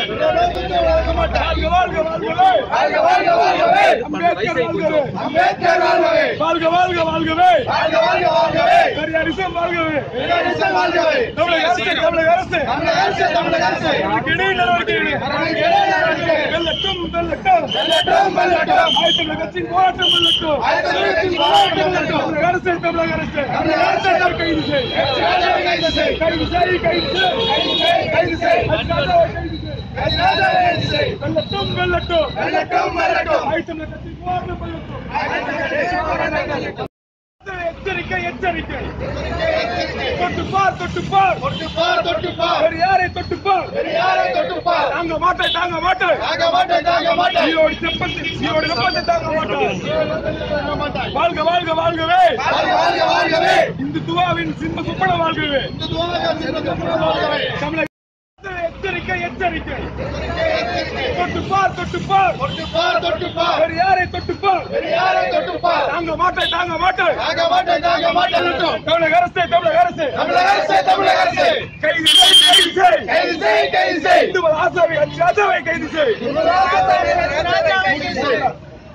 வாழ்க வாழ்க வாழ்கவே வாழ்க வாழ்க வாழ்கவே அம்பேத்கர் வாழ்கவே அம்பேத்கர் வாழ்கவே வாழ்க வாழ்க வாழ்கவே வாழ்க வாழ்க வாழ்கவே பெரியாரிசம் வாழ்கவே பெரியாரிசம் வாழ்கவே தமிழக அரசு தமிழக அரசு தமிழக அரசு தமிழக அரசு நடவடிக்கை நடவடிக்கை நடவடிக்கை, நடவடிக்கை. வெல்லட்டும் வெல்லட்டும் வெல்லட்டும் வெல்லட்டும் ஆயிரத்தி கட்சியின் போராட்டம் வெல்லட்டும் ஆயிரத்தி தொள்ளாயிரத்தி போராட்டம் வெல்லட்டும். தமிழக அரசு தமிழக அரசு தமிழக அரசு கைது செய் ராஜாவை கைது செய் கைது செய் கைது செய் கைது செய் கைது செய் ராஜாவை கைது செய் ராஜாவை கைது செய் வெல்லட்டும் வெல்லட்டும் வெல்லட்டும் வெல்லட்டும் ஆயிரத்தி கட்சியின் போராட்டம் வெல்லட்டும் ஆயிரத்தி தொள்ளாயிரத்தி போராட்டம் வெல்லட்டும் எச்சரிக்கை எச்சரிக்கை தொட்டுப்பார் தொட்டுப்பார் தொட்டு பார் தொட்டு பார் பெரியாரை தொட்டுப்பார் பெரியாரை தொட்டு பார் தாங்க மாட்டேன் தாங்க மாட்டேன் தாங்க மாட்டேன் தாங்க மாட்டேன் ஈரோடு செப்பந்தி ஈரோடு செப்பந்தி தாங்க மாட்டேன் வாழ்க வாழ்க வாழ்கவே வாழ்க வாழ்க வாழ்கவே இந்துத்துவாவின் சிம்ம சுப்பன வாழ்கவே இந்து துவாகம் சிறந்த வாழ்கவே தமிழக எச்சரிக்கை எச்சரிக்கை தொட்டுப்பார் தொட்டுப்பார் தொட்டு பார் தொட்டு பார் பெரியாரை தொட்டுப்பார் பெரியாரை தொட்டு பார் தாங்க மாட்டேன் தாங்க மாட்டேன் தாங்க மாட்டேன் தாங்க மாட்டேன் தமிழக அரசு தமிழக அரசு தமிழக அரசு தமிழக அரசு கைது செய் கைது செய் கைது செய் கைது செய் இந்து ஆசாவை ராஜாவை கைது செய் ராஜாவை கைது செய்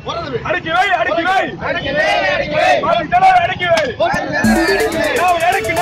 அடக்கி வை அடக்கி வை அடக்கி வை, அடக்கி வை. மாநில தலைவர் அடக்கி வை அடக்கி வை. நாம் அடக்கி